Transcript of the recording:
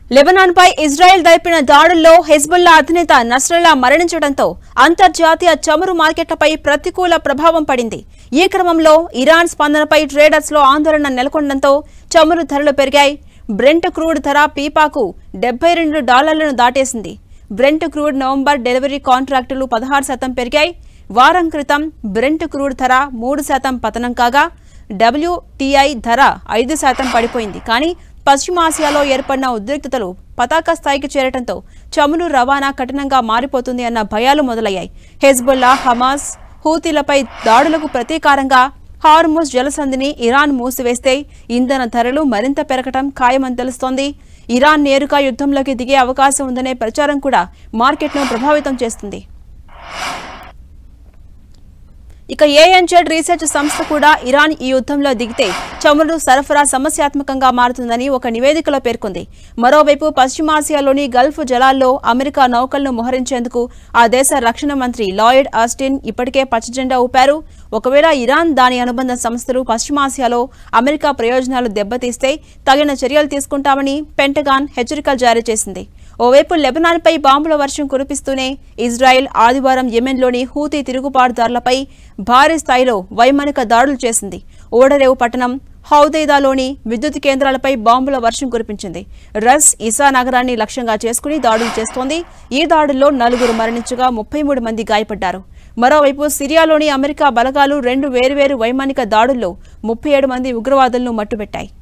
లెబనాన్పై Israel జరిపిన దాడుల్లో Hezbollah అధినేత నస్రల్లా మరణించడంతో అంతర్జాతీయ చమురు మార్కెట్లపై ప్రతికూల ప్రభావం పడింది ఈ క్రమంలో ఇరాన్ స్పందనపై ట్రేడర్స్లో ఆందోళన నెలకొనడంతో చమురు ధరలు పెరిగాయి బ్రెంట్ క్రూడ్ ధర పీపాకు డెబ్బై రెండు డాలర్లను దాటేసింది బ్రెంట్ క్రూడ్ నవంబర్ డెలివరీ కాంట్రాక్టులు పదహారు శాతం పెరిగాయి వారం క్రితం బ్రెంట్ క్రూడ్ ధర మూడు శాతం పతనం కాగా డబ్ల్యూటీఐ ధర ఐదు శాతం పడిపోయింది కానీ పశ్చిమాసియాలో ఏర్పడిన ఉద్రిక్తతలు పతాక స్థాయికి చేరటంతో చమురు రవాణా కఠినంగా మారిపోతుంది అన్న భయాలు మొదలయ్యాయి హెజ్బుల్లా హమాస్ హూతీలపై దాడులకు ప్రతీకారంగా హార్ముస్ జలసంధిని ఇరాన్ మూసివేస్తే ఇంధన ధరలు మరింత పెరగటం ఖాయమని తెలుస్తోంది ఇరాన్ నేరుగా యుద్ధంలోకి దిగే అవకాశం ఉందనే ప్రచారం కూడా మార్కెట్ను ప్రభావితం చేస్తుంది ఇక ఏఎన్జెడ్ రీసెర్చ్ సంస్థ కూడా ఇరాన్ ఈ యుద్ధంలో దిగితే చమురు సరఫరా సమస్యాత్మకంగా మారుతుందని ఒక నివేదికలో పేర్కొంది మరోవైపు పశ్చిమాసియాలోని గల్ఫ్ జలాల్లో అమెరికా నౌకలను మోహరించేందుకు ఆ దేశ రక్షణ మంత్రి లాయిడ్ ఆస్టిన్ ఇప్పటికే పచ్చజెండా ఊపారు ఒకవేళ ఇరాన్ దాని అనుబంధ సంస్థలు పశ్చిమాసియాలో అమెరికా ప్రయోజనాలు దెబ్బతీస్తే తగిన చర్యలు తీసుకుంటామని పెంటగాన్ హెచ్చరికలు జారీ చేసింది ఓవైపు లెబనాన్పై బాంబుల వర్షం కురిపిస్తూనే ఇజ్రాయెల్ ఆదివారం యెమెన్లోని హూతీ తిరుగుబాటుదారులపై భారీ స్థాయిలో వైమానిక దాడులు చేసింది ఓడరేవు పట్టణం హౌదైదాలోని విద్యుత్ కేంద్రాలపై బాంబుల వర్షం కురిపించింది రస్ ఇసా నగరాన్ని లక్ష్యంగా చేసుకుని దాడులు చేస్తోంది ఈ దాడుల్లో నలుగురు మరణించగా ముప్పై మూడు మంది గాయపడ్డారు మరోవైపు సిరియాలోని అమెరికా బలగాలు రెండు వేర్వేరు వైమానిక దాడుల్లో ముప్పై ఏడు మంది ఉగ్రవాదులను మట్టుబెట్టాయి